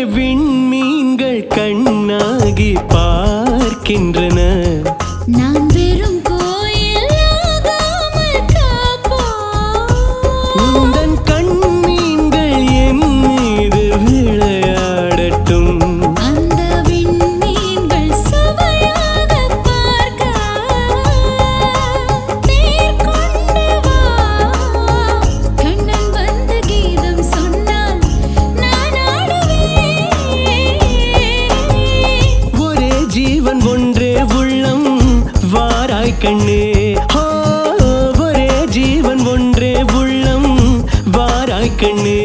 விண்மீன்கள் கண்ணாகி பார்க்கின்றன நான் வெறும் கோயில் ஆகாமல் காப்போம் உந்தன் கண்மீன்கள் என் மீது விளையாடட்டும் அந்த விண்மீன்கள் சுவையாக பார்க்க தேர் கொண்டு வா கண்ணன் வந்து கீதம் சொன்னால் நான் ஆடுவேன் ஒரே ஜீவன் ஒன்றே உள்ளம் வாராய் கண்ணே ஹோ, ஒரே ஜீவன் ஒன்றே உள்ளம் வாராய் கண்ணே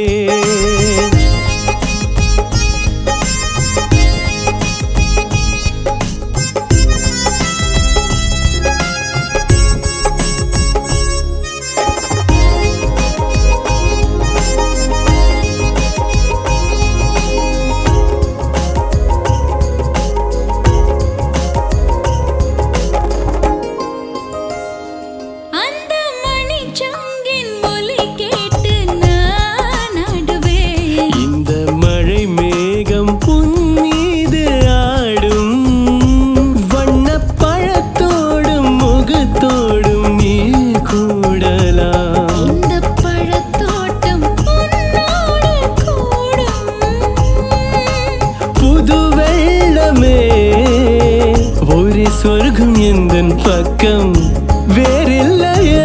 அந்த மணிச்சங்கின் ஒலி கேட்டு நான் ஆடுவேன் இந்த மழை மேகம் உன் மீது ஆடும் வண்ணப் பழத்தோடும் முகத்தோடும் நீ கூடலாம் இந்த பழத்தோட்டம் உன்னோடு கூடும் புது வெள்ளமே ஒரு சொர்க்கம் எந்தன் பக்கம் வேறில்லையே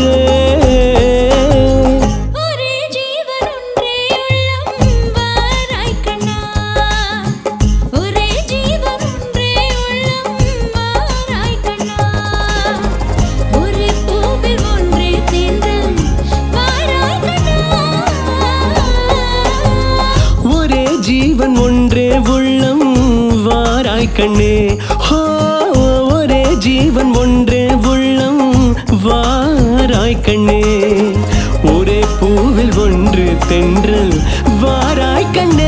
ஒரே ஜீவன் ஒன்றே உள்ளம் வாராய் கண்ணா ஒரே ஜீவன் ஒன்றே உள்ளம் வாராய் கண்ணா ஒரே பூவில் ஒன்றே தேர்ந்தல் வாராய் கண்ணா ஒரே ஜீவன் ஒன்றே உள்ளம் வாராய் கண்ணே ஹோ ஒரே ஜீவன் ஒன்றே உள்ளம் வாராய் கண்ணே ஒரே பூவில் ஒன்று தென்றல் வாராய் கண்ணே